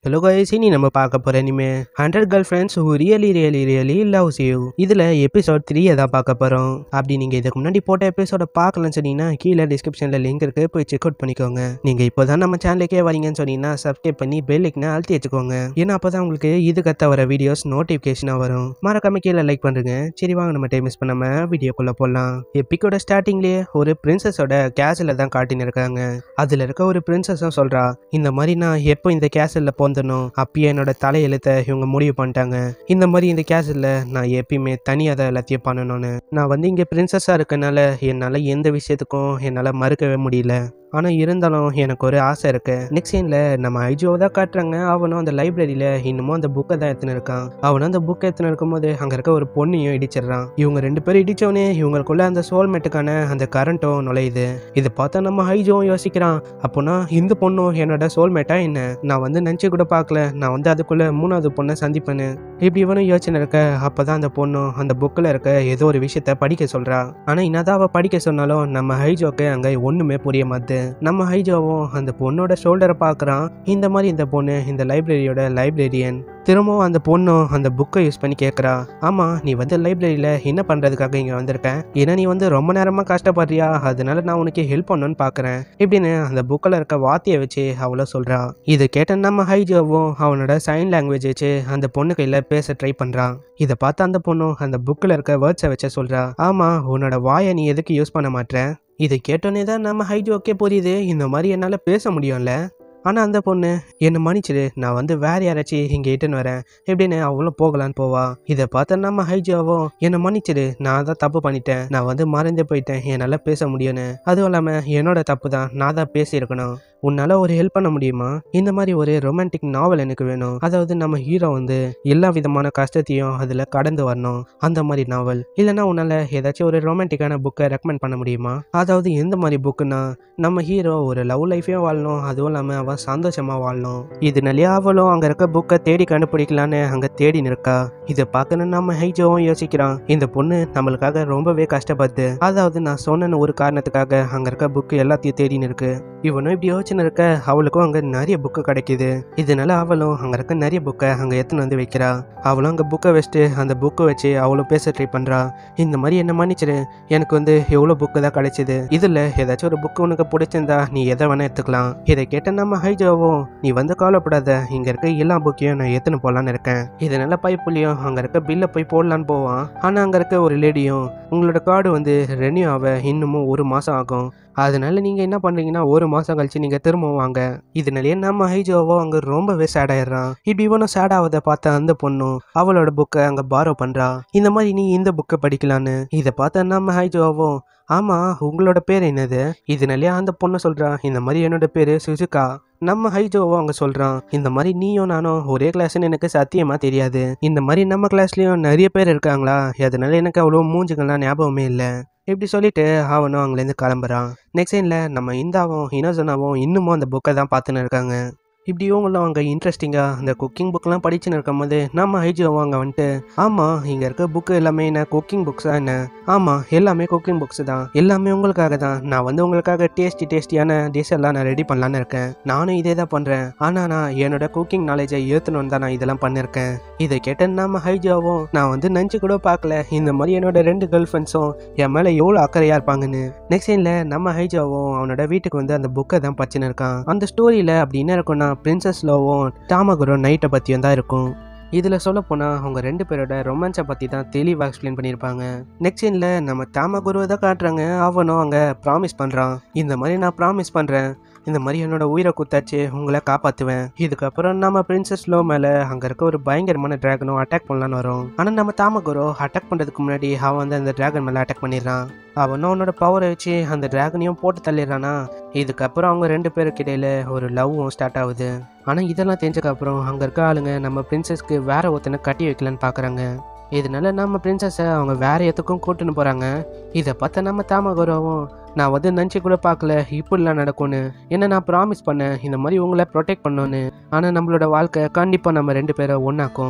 hello guys இனி நம்ம பார்க்க போகிற இனிமே hundred girl friends who really really really loves you இதில் எபிசோட் த்ரீயை தான் பார்க்க போகிறோம் அப்படி நீங்கள் இதுக்கு முன்னாடி போட்ட எபிசோட பார்க்கலன்னு சொன்னீங்கன்னா கீழே டிஸ்கிரிப்ஷனில் லிங்க் இருக்குது போய் செக் அவுட் பண்ணிக்கோங்க நீங்கள் இப்போ தான் நம்ம சேனலுக்கே வரீங்கன்னு சொன்னீங்கன்னா சப்ஸ்கிரைப் பண்ணி பெல் ஐக்கனை அழுத்தி வச்சுக்கோங்க ஏன்னா அப்போ தான் உங்களுக்கு இதுக்கத்த வர வீடியோஸ் நோட்டிஃபிகேஷனாக வரும் மறக்காம கீழே லைக் பண்ணுறேங்க சரி வாங்க நம்ம டைம் மிஸ் பண்ணாமல் வீடியோக்குள்ளே போடலாம் எப்பிக்கோட ஸ்டார்டிங்லேயே ஒரு பிரின்சஸோட கேஸில் தான் காட்டின்னு இருக்காங்க அதில் இருக்க ஒரு பிரின்சஸும் சொல்கிறா இந்த மாதிரி நான் எப்போ இந்த கேசலில் போந்தனோ அப்பயே என்னோட தலையெழுத்தை இவங்க முடிவு பண்ணிட்டாங்க இந்த மாதிரி இந்த கேசலில் நான் எப்பயுமே தனியாக தான் எல்லாத்தையும் பண்ணணும்னு நான் வந்து இங்கே பிரின்சஸாக இருக்கனால என்னால் எந்த விஷயத்துக்கும் என்னால் மறுக்கவே முடியல ஆனால் இருந்தாலும் எனக்கு ஒரு ஆசை இருக்கு நெக்ஸ்ட் சீனில் நம்ம ஐஜோவை தான் காட்டுறாங்க அவனும் அந்த லைப்ரரியில் இன்னமும் அந்த புக்கை தான் எடுத்துன்னு இருக்கான் அவனும் அந்த புக்கை எடுத்துன்னு இருக்கும்போது அங்கே இருக்க ஒரு பொண்ணையும் இடிச்சிடுறான் இவங்க ரெண்டு பேரும் இடிச்சோடனே இவங்களுக்குள்ள அந்த சோல்மேட்டுக்கான அந்த கரண்ட்டும் நுழையுது இதை பார்த்தா நம்ம ஐஜோவும் யோசிக்கிறான் அப்போனா இந்த பொண்ணும் என்னோட சோல்மேட்டா என்ன நான் வந்து நினச்சி கூட பார்க்கல நான் வந்து அதுக்குள்ள மூணாவது பொண்ணை சந்திப்பேன்னு இப்படி இவனும் யோசனை இருக்க அப்பதான் அந்த பொண்ணும் அந்த புக்கில் இருக்க ஏதோ ஒரு விஷயத்த படிக்க சொல்றா ஆனால் என்னதான் அவள் படிக்க சொன்னாலும் நம்ம ஹைஜோக்கு அங்கே ஒன்றுமே புரிய மாட்டுது நம்ம ஹைஜோவும் அந்த பொண்ணோட ஷோல்டரை பார்க்குறான் இந்த மாதிரி இந்த பொண்ணு இந்த லைப்ரரியோட லைப்ரரியன் திரும்பவும் அந்த பொண்ணும் அந்த புக்கை யூஸ் பண்ணி கேட்குறா ஆமாம் நீ வந்து லைப்ரரியில் என்ன பண்ணுறதுக்காக இங்கே வந்திருக்க ஏன்னா நீ வந்து ரொம்ப நேரமாக கஷ்டப்படுறியா அதனால நான் உனக்கு ஹெல்ப் பண்ணணும்னு பார்க்குறேன் இப்படின்னு அந்த புக்கில் இருக்க வார்த்தையை வச்சு அவ்வளோ சொல்கிறா இது கேட்ட நம்ம ஹைஜோவும் அவனோட சைன் லாங்குவேஜ் வச்சு அந்த பொண்ணு கையில் பேச ட்ரை பண்ணுறான் இதை பார்த்து அந்த பொண்ணும் அந்த புக்கில் இருக்க வேர்ட்ஸை வச்சு சொல்கிறா ஆமாம் உன்னோட வாயை நீ எதுக்கு யூஸ் பண்ண மாட்டேற இதை கேட்டோன்னே தான் நம்ம ஹைஜோக்கே புரியுது இந்த மாதிரி என்னால் பேச முடியும்ல ஆனால் அந்த பொண்ணு என்னை மன்னிச்சிடு நான் வந்து வேற யாராச்சும் இங்கே இட்டுன்னு வரேன் எப்படின்னு அவளும் போகலான்னு போவா இதை பார்த்த நம்ம ஹைஜாவும் என்னை மன்னிச்சிடு நான் தான் தப்பு பண்ணிட்டேன் நான் வந்து மறந்தே போயிட்டேன் என்னால் பேச முடியும்னு அதுவும் இல்லாமல் என்னோட தப்பு தான் நான் தான் பேசியிருக்கணும் உன்னால் ஒரு ஹெல்ப் பண்ண முடியுமா இந்த மாதிரி ஒரு ரொமான்டிக் நாவல் எனக்கு வேணும் அதாவது நம்ம ஹீரோ வந்து எல்லா விதமான கஷ்டத்தையும் அதில் கடந்து வரணும் அந்த மாதிரி நாவல் இல்லைன்னா உன்னால் ஏதாச்சும் ஒரு ரொமான்டிக்கான புக்கை ரெக்கமெண்ட் பண்ண முடியுமா அதாவது எந்த மாதிரி புக்குன்னா நம்ம ஹீரோ ஒரு லவ் லைஃபையும் வாழணும் அதுவும் இல்லாமல் அவன் சந்தோஷமாக வாழணும் இதனாலே அவளும் அங்கே இருக்க புக்கை தேடி கண்டுபிடிக்கலான்னு அங்கே தேடி நிற்கா இதை பார்க்கணும் நம்ம ஹைஜோவும் யோசிக்கிறான் இந்த பொண்ணு நம்மளுக்காக ரொம்பவே கஷ்டப்படுது அதாவது நான் சொன்ன ஒரு காரணத்துக்காக அங்கே இருக்க புக்கு எல்லாத்தையும் தேடின்னு இருக்கு இவனும் இப்படி யோசனை இருக்க அவளுக்கும் அங்கே நிறைய புக்கு கிடைக்குது இதனால அவளும் அங்கே இருக்க நிறைய புக்கை அங்கே எடுத்துன்னு வந்து வைக்கிறா அவளும் அங்கே புக்கை வச்சுட்டு அந்த புக்கை வச்சு அவளும் பேச ட்ரை பண்ணுறா இந்த மாதிரி என்ன மன்னிச்சிடு எனக்கு வந்து எவ்வளோ புக்கு தான் கிடைச்சிது இதில் ஏதாச்சும் ஒரு புக்கு உனக்கு பிடிச்சிருந்தா நீ எதை வேணா எடுத்துக்கலாம் இதை கேட்ட நம்ம ஹைஜாவும் நீ வந்து கவலைப்படாத இங்கே இருக்க எல்லா புக்கையும் நான் எடுத்துன்னு போகலான்னு இருக்கேன் இதனால பைப்புலையும் அங்கே இருக்க பில்லை போய் போடலான்னு போவான் ஆனால் அங்கே இருக்க ஒரு லேடியும் உங்களோட கார்டு வந்து ரெனியூ ஆக இன்னமும் ஒரு மாதம் ஆகும் அதனால நீங்கள் என்ன பண்ணுறீங்கன்னா ஒரு மாதம் கழிச்சு நீங்கள் திரும்ப வாங்க இதனாலேயே நம்ம ஹைஜோவோ அங்கே ரொம்பவே சேட் ஆயிடுறான் இப்படி இவனும் சேட் ஆவதை பார்த்த அந்த பொண்ணும் அவளோட புக்கை அங்கே பாரோ பண்ணுறா இந்த மாதிரி நீ இந்த புக்கை படிக்கலான்னு இதை பார்த்த நம்ம ஹைஜோவோ ஆமாம் உங்களோட பேர் என்னது இதனாலேயே அந்த பொண்ணு சொல்கிறா இந்த மாதிரி என்னோட பேர் சுசுகா நம்ம ஹைஜோவோ அங்கே சொல்கிறான் இந்த மாதிரி நீயும் நானும் ஒரே கிளாஸ்னு எனக்கு சத்தியமாக தெரியாது இந்த மாதிரி நம்ம கிளாஸ்லேயும் நிறைய பேர் இருக்காங்களா அதனால எனக்கு அவ்வளோ மூஞ்சுங்கள்லாம் ஞாபகமே இல்லை இப்படி சொல்லிட்டு அவனும் அங்கேருந்து கிளம்புறான் நெக்ஸ்ட் சைனில் நம்ம இந்தாவும் இனோசனாவும் இன்னமும் அந்த புக்கை தான் பார்த்துன்னு இருக்காங்க இப்படி இவங்களும் அங்கே இன்ட்ரெஸ்டிங்காக அந்த குக்கிங் புக்கெலாம் படிச்சுன்னு இருக்கும்போது நம்ம ஹைஜோவும் அங்கே வந்துட்டு ஆமாம் இங்கே இருக்க புக்கு எல்லாமே என்ன குக்கிங் புக்ஸா என்ன ஆமாம் எல்லாமே குக்கிங் புக்ஸ் தான் எல்லாமே உங்களுக்காக தான் நான் வந்து உங்களுக்காக டேஸ்டி டேஸ்டியான டிஷ் எல்லாம் நான் ரெடி பண்ணலான்னு இருக்கேன் நானும் இதே தான் பண்ணுறேன் ஆனால் நான் என்னோட குக்கிங் நாலேஜை ஏற்றணும்னு தான் நான் இதெல்லாம் பண்ணியிருக்கேன் இதை கேட்ட நம்ம ஹைஜாவும் நான் வந்து நினச்சி கூட பார்க்கல இந்த மாதிரி என்னோட ரெண்டு கேர்ள் ஃப்ரெண்ட்ஸும் என் மேலே எவ்வளோ அக்கறையாக இருப்பாங்கன்னு நெக்ஸ்ட் சீனில் நம்ம ஹைஜாவும் அவனோட வீட்டுக்கு வந்து அந்த புக்கை தான் படிச்சுன்னு இருக்கான் அந்த ஸ்டோரியில் அப்படி என்ன இருக்கும்னா பிரின்சஸ் லோவும் டாமகுரோ நைட்டை பற்றியும் தான் இருக்கும் இதில் சொல்ல போனால் அவங்க ரெண்டு பேரோட ரொமான்ஸை பற்றி தான் தெளிவாக எக்ஸ்பிளைன் பண்ணியிருப்பாங்க நெக்ஸ்ட் சீனில் நம்ம தாமகுருவை தான் காட்டுறாங்க அவனும் அங்கே ப்ராமிஸ் பண்ணுறான் இந்த மாதிரி நான் ப்ராமிஸ் பண்ணுறேன் இந்த மாதிரி என்னோட உயிரை குத்தாச்சு உங்களை காப்பாற்றுவேன் இதுக்கப்புறம் நம்ம பிரின்சஸ் லோ மேலே அங்கே இருக்க ஒரு பயங்கரமான டிராகனும் அட்டாக் பண்ணலான்னு வரும் ஆனால் நம்ம தாமகுரோ அட்டாக் பண்ணுறதுக்கு முன்னாடி அவன் வந்து அந்த டிராகன் மேலே அட்டாக் பண்ணிடுறான் அவனும் அவனோட பவரை வச்சு அந்த டிராகனையும் போட்டு தள்ளிடுறானா இதுக்கப்புறம் அவங்க ரெண்டு பேருக்கு இடையில ஒரு லவ்வும் ஸ்டார்ட் ஆகுது ஆனால் இதெல்லாம் தெரிஞ்சதுக்கப்புறம் அங்கே இருக்க ஆளுங்க நம்ம பிரின்சஸ்க்கு வேற ஒருத்தனை கட்டி வைக்கலான்னு பார்க்குறாங்க இதனால நம்ம பிரின்சஸை அவங்க வேற எதுக்கும் கூட்டுன்னு போகிறாங்க இதை பார்த்த நம்ம தாமகோராவும் நான் வந்து நினச்சி கூட பார்க்கல இப்படிலாம் நடக்கும்னு ஏன்னா நான் ப்ராமிஸ் பண்ணேன் இந்த மாதிரி உங்களை ப்ரொடெக்ட் பண்ணோன்னு ஆனால் நம்மளோட வாழ்க்கை கண்டிப்பாக நம்ம ரெண்டு பேரை ஒன்றாக்கும்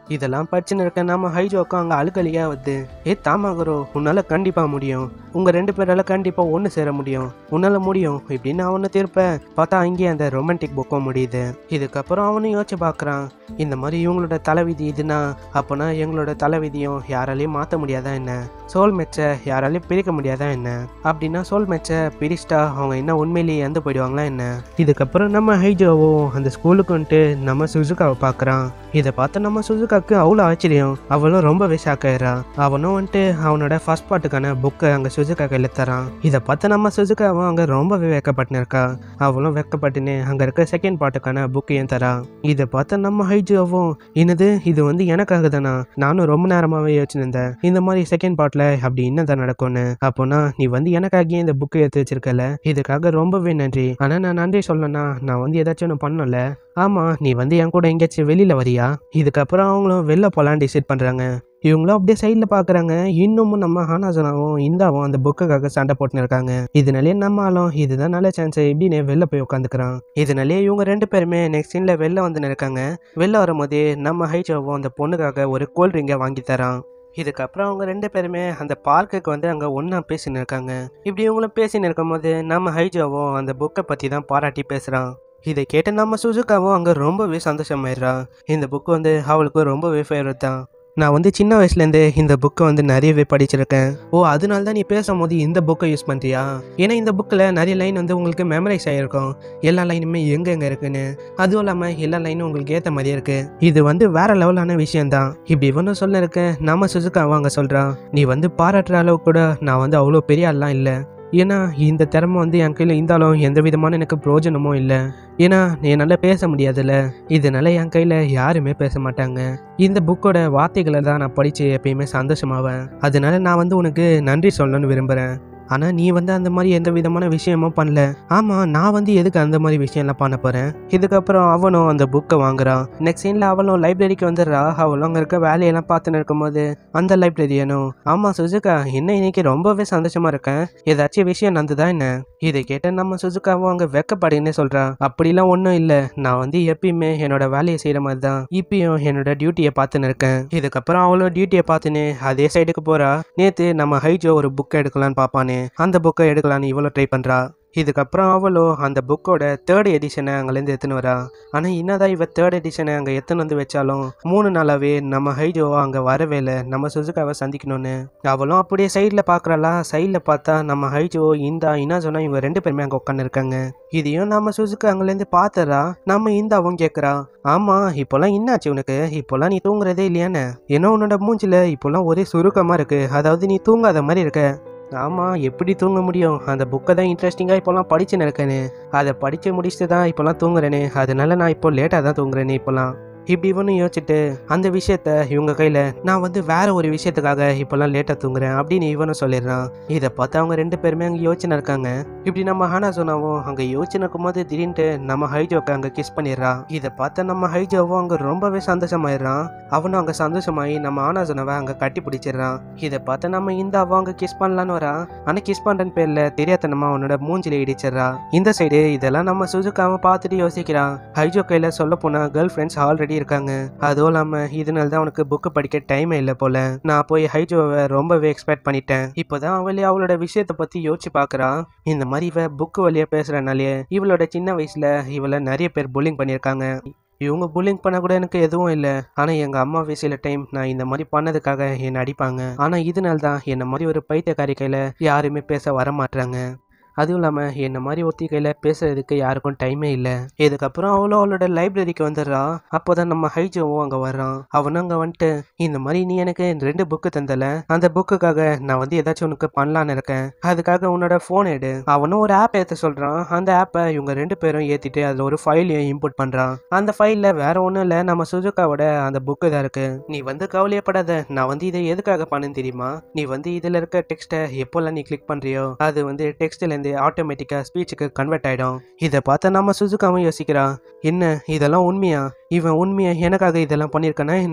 இதெல்லாம் படிச்சுன்னு இருக்க நம்ம ஹைஜோக்கும் அங்கே அழுகலியாக வருது ஏ தாமாகரோ உன்னால் கண்டிப்பாக முடியும் உங்கள் ரெண்டு பேரால கண்டிப்பாக ஒன்று சேர முடியும் உன்னால் முடியும் இப்படின்னு அவனை திருப்ப பார்த்தா அங்கேயே அந்த ரொமான்டிக் புக்கும் முடியுது இதுக்கப்புறம் அவனும் யோசிச்சு பார்க்குறான் இந்த மாதிரி இவங்களோட தலைவிதி இதுனா அப்போனா எங்களோட தலைவிதியும் யாராலையும் மாற்ற முடியாதா என்ன சோல் மெச்சை யாராலையும் பிரிக்க முடியாதா என்ன அப்படின்னா சோல் மெச்சை பிரிச்சிட்டா அவங்க என்ன உண்மையிலேயே இறந்து போயிடுவாங்களா என்ன இதுக்கப்புறம் நம்ம ஹைஜோவோ அந்த ஸ்கூலுக்கு வந்துட்டு நம்ம சுசுகாவை பார்க்குறான் இதை பார்த்து நம்ம சுசுகாவுக்கு அவ்வளோ ஆச்சரியம் அவளும் ரொம்பவே ஷாக் ஆயிடுறா அவனும் வந்துட்டு அவனோட ஃபர்ஸ்ட் பாட்டுக்கான புக்கை அங்கே சுசுகா கையில் தரான் இதை பார்த்து நம்ம சுசுகாவும் அங்கே ரொம்பவே வெக்கப்பட்டுன்னு இருக்கா அவளும் வெக்கப்பட்டுன்னு அங்கே இருக்க செகண்ட் பாட்டுக்கான புக்கையும் தரான் இதை பார்த்து நம்ம ஹைஜோவும் என்னது இது வந்து எனக்காக தானா நானும் ரொம்ப நேரமாகவே யோசிச்சிருந்தேன் இந்த மாதிரி செகண்ட் பார்ட்டில் அப்படி என்னதான் நடக்கும்னு அப்போனா நீ வந்து எனக்காகவே இந்த புக்கை எடுத்து வச்சிருக்கல இதுக்காக ரொம்பவே நன்றி ஆனால் நான் நன்றி சொல்லணும்னா நான் வந்து ஏதாச்சும் ஒன்று பண்ணல ஆமாம் நீ வந்து என் கூட எங்கேயாச்சும் வெளியில் வரியா இதுக்கப்புறம் அவங்களும் வெளில போகலான்னு டிசைட் பண்ணுறாங்க இவங்களும் அப்படியே சைடில் பார்க்குறாங்க இன்னமும் நம்ம ஹானாசனாவும் இந்தாவும் அந்த புக்குக்காக சண்டை போட்டுன்னு இருக்காங்க இதனாலே நம்ம ஆளும் இதுதான் நல்ல சான்ஸ் இப்படின்னு வெளில போய் உட்காந்துக்கிறான் இதனாலே இவங்க ரெண்டு பேருமே நெக்ஸ்ட் சீனில் வெளில வந்து இருக்காங்க வெளில வரும்போதே நம்ம ஹைஜோவும் அந்த பொண்ணுக்காக ஒரு கோல்ட் ட்ரிங்கை வாங்கி தரான் இதுக்கப்புறம் அவங்க ரெண்டு பேருமே அந்த பார்க்குக்கு வந்து அங்கே ஒன்றா பேசின்னு இருக்காங்க இப்படி இவங்களும் பேசின்னு இருக்கும்போது நம்ம ஹைஜோவும் அந்த புக்கை பற்றி தான் பாராட்டி பேசுகிறான் இதை கேட்டு நம்ம சுசுகாவும் அங்கே ரொம்பவே சந்தோஷமாயிடுறான் இந்த புக்கு வந்து அவளுக்கு ரொம்பவே ஃபேவரட் தான் நான் வந்து சின்ன வயசுலேருந்து இந்த புக்கை வந்து நிறையவே படிச்சிருக்கேன் ஓ அதனால தான் நீ பேசும்போது இந்த புக்கை யூஸ் பண்ணுறியா ஏன்னா இந்த புக்கில் நிறைய லைன் வந்து உங்களுக்கு மெமரைஸ் ஆகிருக்கும் எல்லா லைனுமே எங்கெங்கே இருக்குன்னு அதுவும் இல்லாமல் எல்லா லைனும் உங்களுக்கு ஏற்ற மாதிரியே இருக்கு இது வந்து வேற லெவலான விஷயம்தான் இப்படி இவனும் சொல்ல இருக்க நம்ம சுசுகாவும் அங்கே சொல்கிறான் நீ வந்து பாராட்டுற அளவு கூட நான் வந்து அவ்வளோ பெரிய ஆள்லாம் இல்லை ஏன்னா இந்த திறமை வந்து என் கையில் இருந்தாலும் எந்த விதமான எனக்கு பிரயோஜனமும் இல்லை ஏன்னா என்னால் பேச முடியாதுல்ல இதனால என் கையில் யாருமே பேச மாட்டாங்க இந்த புக்கோட வார்த்தைகளை தான் நான் படித்து எப்பயுமே சந்தோஷமாவேன் அதனால நான் வந்து உனக்கு நன்றி சொல்லணும்னு விரும்புகிறேன் ஆனால் நீ வந்து அந்த மாதிரி எந்த விதமான விஷயமும் பண்ணல ஆமாம் நான் வந்து எதுக்கு அந்த மாதிரி விஷயம்லாம் பண்ண போகிறேன் இதுக்கப்புறம் அவனும் அந்த புக்கை வாங்குறான் நெக்ஸ்ட் சீனில் அவளும் லைப்ரரிக்கு வந்துடுறா அவளும் அங்கே இருக்க வேலையெல்லாம் பார்த்துன்னு இருக்கும்போது அந்த லைப்ரரியனும் ஆமாம் சுஜுகா என்ன இன்னைக்கு ரொம்பவே சந்தோஷமா இருக்கேன் ஏதாச்சும் விஷயம் நடந்துதா என்ன இதை கேட்ட நம்ம சுஜுகாவும் அங்கே வெக்கப்படுன்னு சொல்கிறா அப்படிலாம் ஒன்றும் இல்லை நான் வந்து எப்பயுமே என்னோட வேலையை செய்கிற மாதிரி தான் இப்பயும் என்னோட டியூட்டியை பார்த்துன்னு இருக்கேன் இதுக்கப்புறம் அவளும் டியூட்டியை பார்த்துன்னு அதே சைடுக்கு போகிறா நேற்று நம்ம ஹைஜோ ஒரு புக்கை எடுக்கலான்னு பார்ப்பானே அந்த புக்கை எடுக்கலான்னு இவ்வளோ ட்ரை பண்ணுறா இதுக்கப்புறம் அவளோ அந்த புக்கோட தேர்ட் எடிஷனை அங்கேருந்து எடுத்துன்னு வரா ஆனால் என்னதான் இவ தேர்ட் எடிஷனை அங்கே எத்தனை வந்து வச்சாலும் மூணு நாளாவே நம்ம ஹைஜோ அங்கே வரவே இல்லை நம்ம சுசுகாவை சந்திக்கணும்னு அவளும் அப்படியே சைடில் பார்க்குறாளா சைடில் பார்த்தா நம்ம ஹைஜோ இந்தா என்ன சொன்னா இவங்க ரெண்டு பேருமே அங்கே உட்காந்துருக்காங்க இதையும் நம்ம சுசுக்கு அங்கேருந்து பார்த்துறா நம்ம இந்தாவும் கேட்குறா ஆமாம் இப்போல்லாம் என்னாச்சு உனக்கு இப்போல்லாம் நீ தூங்குறதே இல்லையானே ஏன்னா உன்னோட மூஞ்சில இப்போல்லாம் ஒரே சுருக்கமாக இருக்கு அதாவது நீ தூங்காத மாதிரி இருக்க ஆமாம் எப்படி தூங்க முடியும் அந்த புக்கை தான் இன்ட்ரெஸ்டிங்காக இப்போலாம் படிச்சுன்னு இருக்கேனே அதை படித்து முடிச்சுட்டு தான் இப்போலாம் தூங்குறேனே அதனால நான் இப்போ லேட்டாக தான் தூங்குறேனே இப்போலாம் இப்படி இவனும் யோசிச்சுட்டு அந்த விஷயத்த இவங்க கையில் நான் வந்து வேற ஒரு விஷயத்துக்காக இப்போல்லாம் லேட்டாக தூங்குறேன் அப்படின்னு இவனும் சொல்லிடுறான் இதை பார்த்து அவங்க ரெண்டு பேருமே அங்கே யோசிச்சுன்னு இருக்காங்க இப்படி நம்ம ஹானா சொன்னாவும் அங்கே யோசிச்சுன்னு இருக்கும்போது திடீர்னு நம்ம ஹைஜோக்கு அங்கே கிஸ் பண்ணிடுறான் இதை பார்த்து நம்ம ஹைஜோவும் அங்கே ரொம்பவே சந்தோஷமாயிடுறான் அவனும் அங்கே சந்தோஷமாயி நம்ம ஆனா சொன்னவன் அங்கே கட்டி பிடிச்சிடுறான் இதை பார்த்து நம்ம இந்த அவன் அங்கே கிஸ் பண்ணலான்னு வரான் ஆனால் கிஸ் பண்ணுறன்னு பேரில் தெரியாதனமா அவனோட மூஞ்சில இடிச்சிடுறா இந்த சைடு இதெல்லாம் நம்ம சுசுக்காம பார்த்துட்டு யோசிக்கிறான் ஹைஜோ கையில் சொல்ல போனால் கேர்ள் ஃப்ரெண்ட்ஸ் ஆல்ரெடி இருக்காங்க அதுவும் இல்லாமல் இதனால தான் அவனுக்கு புக்கு படிக்க டைமே இல்லை போல நான் போய் ஹைஜோவை ரொம்பவே எக்ஸ்பெக்ட் பண்ணிட்டேன் இப்போதான் அவளே அவளோட விஷயத்தை பற்றி யோசிச்சு பார்க்குறான் இந்த மாதிரி இவ புக்கு வழியாக பேசுகிறனாலே இவளோட சின்ன வயசில் இவளை நிறைய பேர் புல்லிங் பண்ணியிருக்காங்க இவங்க புல்லிங் பண்ண கூட எனக்கு எதுவும் இல்லை ஆனால் எங்கள் அம்மாவே சில டைம் நான் இந்த மாதிரி பண்ணதுக்காக என்னை அடிப்பாங்க ஆனால் இதனால தான் என்னை மாதிரி ஒரு பைத்தியக்காரி கையில் யாருமே பேச வர மாட்றாங்க அதுவும் இல்லாமல் என்ன மாதிரி ஒத்தி கையில் பேசுறதுக்கு யாருக்கும் டைமே இல்லை இதுக்கப்புறம் அவளும் அவளோட லைப்ரரிக்கு வந்துடுறா அப்போ தான் நம்ம ஹைஜோவும் அங்கே வர்றான் அவனும் அங்கே வந்துட்டு இந்த மாதிரி நீ எனக்கு ரெண்டு புக்கு தந்தல அந்த புக்குக்காக நான் வந்து ஏதாச்சும் உனக்கு பண்ணலான்னு இருக்கேன் அதுக்காக உன்னோட ஃபோன் எடு அவனும் ஒரு ஆப் ஏற்ற சொல்கிறான் அந்த ஆப்பை இவங்க ரெண்டு பேரும் ஏற்றிட்டு அதில் ஒரு ஃபைலையும் இம்போர்ட் பண்ணுறான் அந்த ஃபைலில் வேற ஒன்றும் இல்லை நம்ம சுஜுக்காவோட அந்த புக்கு தான் இருக்கு நீ வந்து கவலையப்படாத நான் வந்து இதை எதுக்காக பண்ணேன்னு தெரியுமா நீ வந்து இதில் இருக்க டெக்ஸ்ட்டை எப்போல்லாம் நீ கிளிக் பண்ணுறியோ அது வந்து டெக்ஸ்ட்லேருந்து ஆட்டோமேட்டிக்காக ஸ்பீச்சுக்கு கன்வெர்ட் ஆகிடும் இதை பார்த்தா நம்ம சுசுக்காவும் யோசிக்கிறான் என்ன இதெல்லாம் உண்மையா இவன் உண்மையா எனக்காக இதெல்லாம் பண்ணியிருக்கானா என்ன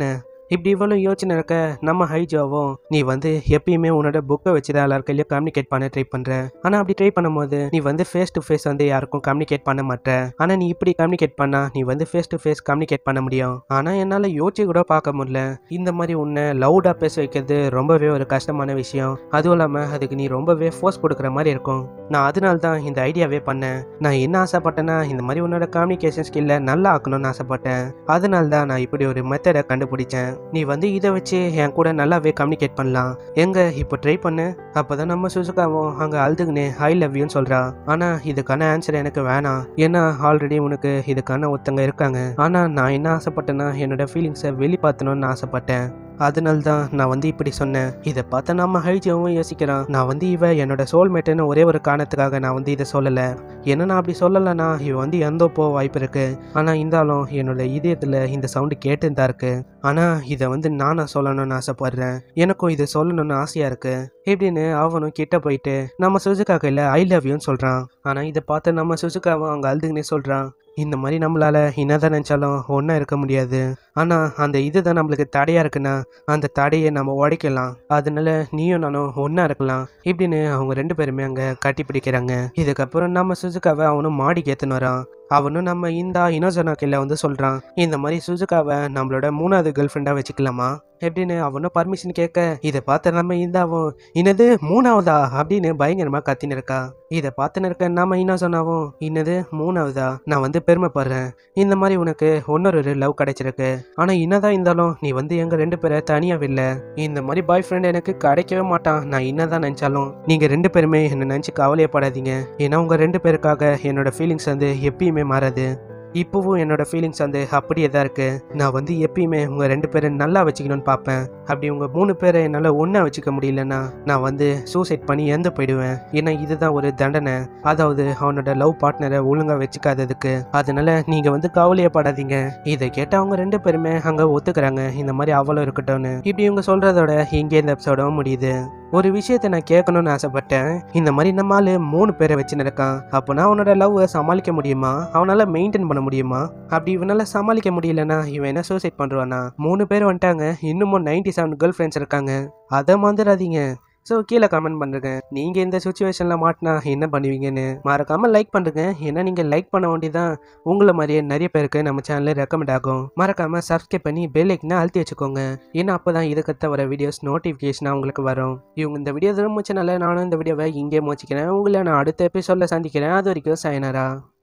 இப்படி இவ்வளோ யோசனை இருக்க நம்ம ஹைஜாவும் நீ வந்து எப்பயுமே உன்னோட புக்கை வச்சு தான் எல்லார் கையிலயும் கம்யூனிகேட் பண்ண ட்ரை பண்ற ஆனா அப்படி ட்ரை பண்ணும்போது நீ வந்து ஃபேஸ் டு ஃபேஸ் வந்து யாருக்கும் கம்யூனிகேட் பண்ண மாட்ட ஆனா நீ இப்படி கம்யூனிகேட் பண்ணா நீ வந்து ஃபேஸ் டு ஃபேஸ் கம்யூனிகேட் பண்ண முடியும் ஆனா என்னால யோசிச்சு கூட பார்க்க முடியல இந்த மாதிரி உன்னை லவுடா பேச வைக்கிறது ரொம்பவே ஒரு கஷ்டமான விஷயம் அதுவும் இல்லாம அதுக்கு நீ ரொம்பவே ஃபோர்ஸ் கொடுக்குற மாதிரி இருக்கும் நான் அதனால தான் இந்த ஐடியாவே பண்ணேன் நான் என்ன ஆசைப்பட்டேன்னா இந்த மாதிரி உன்னோட கம்யூனிகேஷன் ஸ்கில்ல நல்லா ஆக்கணும்னு ஆசைப்பட்டேன் அதனால தான் நான் இப்படி ஒரு மெத்தடை கண்டுபிடிச்சேன் நீ வந்து இதை வச்சு என் கூட நல்லாவே கம்யூனிகேட் பண்ணலாம் எங்க இப்போ ட்ரை பண்ணு அப்பதான் நம்ம சுசுகாவும் அங்க அழுதுகுனே ஐ லவ் யூன்னு சொல்றா ஆனா இதுக்கான ஆன்சர் எனக்கு வேணாம் ஏன்னா ஆல்ரெடி உனக்கு இதுக்கான ஒருத்தங்க இருக்காங்க ஆனா நான் என்ன ஆசைப்பட்டேன்னா என்னோட ஃபீலிங்ஸை வெளிப்பாத்தணும்னு ஆசைப்பட்டேன் அதனால தான் நான் வந்து இப்படி சொன்னேன் இதை பார்த்து நம்ம ஹைஜவும் யோசிக்கிறான் நான் வந்து இவ என்னோட சோல்மேட்டுன்னு ஒரே ஒரு காரணத்துக்காக நான் வந்து இதை சொல்லலை என்ன நான் அப்படி சொல்லலைன்னா இவ வந்து எந்தோ போ வாய்ப்பு இருக்கு ஆனால் இருந்தாலும் என்னோட இதயத்தில் இந்த சவுண்டு கேட்டு தான் இருக்கு ஆனால் இதை வந்து நானா சொல்லணும்னு ஆசைப்படுறேன் எனக்கும் இது சொல்லணும்னு ஆசையாக இருக்கு இப்படின்னு அவனும் கிட்ட போயிட்டு நம்ம சுசுகா கையில் ஐ லவ் யூன்னு சொல்கிறான் ஆனால் இதை பார்த்து நம்ம சுசுகாவும் அங்கே அழுதுங்கன்னே சொல்கிறான் இந்த மாதிரி நம்மளால என்னதான் நினச்சாலும் ஒன்றா இருக்க முடியாது ஆனால் அந்த இதுதான் நம்மளுக்கு தடையாக இருக்குன்னா அந்த தடையை நம்ம உடைக்கலாம் அதனால நீயும் நானும் ஒன்றா இருக்கலாம் இப்படின்னு அவங்க ரெண்டு பேருமே அங்கே கட்டி பிடிக்கிறாங்க இதுக்கப்புறம் நம்ம சுசுகாவை அவனும் மாடிக்கு ஏற்றுன்னு வரான் அவனும் நம்ம இந்தா இனோசனா கையில் வந்து சொல்கிறான் இந்த மாதிரி சுசுகாவை நம்மளோட மூணாவது கேர்ள் ஃப்ரெண்டாக வச்சுக்கலாமா எப்படின்னு அவனும் பர்மிஷன் கேட்க இதை பார்த்து நம்ம இந்தாவும் இன்னது மூணாவதா அப்படின்னு பயங்கரமாக கத்தின்னு இருக்கா இதை பார்த்துன்னு இருக்க நம்ம இனோசனாவும் இன்னது மூணாவதா நான் வந்து பெருமைப்படுறேன் இந்த மாதிரி உனக்கு இன்னொரு லவ் கிடைச்சிருக்கு ஆனால் என்னதான் இருந்தாலும் நீ வந்து எங்கள் ரெண்டு பேரை தனியாக இல்லை இந்த மாதிரி பாய் ஃப்ரெண்ட் எனக்கு கிடைக்கவே மாட்டான் நான் என்னதான் நினச்சாலும் நீங்கள் ரெண்டு பேருமே என்னை நினச்சி கவலையப்படாதீங்க ஏன்னா உங்கள் ரெண்டு பேருக்காக என்னோட ஃபீலிங்ஸ் வந்து எப்பயுமே மாறாது இப்போவும் என்னோட ஃபீலிங்ஸ் வந்து அப்படியே தான் இருக்கு நான் வந்து எப்பயுமே உங்க ரெண்டு பேரை நல்லா வச்சுக்கணும்னு பார்ப்பேன் அப்படி உங்க மூணு பேரை என்னால் ஒன்றா வச்சுக்க முடியலன்னா நான் வந்து சூசைட் பண்ணி இறந்து போயிடுவேன் ஏன்னா இதுதான் ஒரு தண்டனை அதாவது அவனோட லவ் பார்ட்னரை ஒழுங்கா வச்சுக்காததுக்கு அதனால நீங்க வந்து கவலையப்படாதீங்க இதை கேட்டு அவங்க ரெண்டு பேருமே அங்க ஒத்துக்கிறாங்க இந்த மாதிரி அவளும் இருக்கட்டும்னு இப்படி இவங்க சொல்றதோட இங்கே இந்த எபிசோடும் முடியுது ஒரு விஷயத்த நான் கேட்கணும்னு ஆசைப்பட்டேன் இந்த மாதிரி நம்ம ஆளு மூணு பேரை வச்சுன்னு இருக்கான் அப்போனா அவனோட லவ்வை சமாளிக்க முடியுமா அவனால மெயின்டைன் பண்ண முடியுமா அப்படி இவனால சமாளிக்க முடியலன்னா இவன் என்ன சூசைட் பண்ணுவானா மூணு பேர் வந்துட்டாங்க இன்னமும் நைன்டி செவன் கேர்ள் ஃப்ரெண்ட்ஸ் இருக்காங்க அதை மறந்துடாதீங்க ஸோ கீழே கமெண்ட் பண்ணுங்க நீங்கள் இந்த சுச்சுவேஷனில் மாட்டினா என்ன பண்ணுவீங்கன்னு மறக்காமல் லைக் பண்ணுங்க ஏன்னா நீங்கள் லைக் பண்ண வேண்டியதான் உங்களை மாதிரியே நிறைய பேருக்கு நம்ம சேனலில் ரெக்கமெண்ட் ஆகும் மறக்காமல் சப்ஸ்கிரைப் பண்ணி பெல் ஐக்கனை அழுத்தி வச்சுக்கோங்க ஏன்னா அப்போ தான் இதுக்கத்த வர வீடியோஸ் நோட்டிஃபிகேஷனாக உங்களுக்கு வரும் இவங்க இந்த வீடியோ திரும்பிச்சனால நானும் இந்த வீடியோவை இங்கே முடிச்சுக்கிறேன் உங்களை நான் அடுத்த எபிசோடில் சந்திக்கிறேன் அது வரைக்கும் சயனரா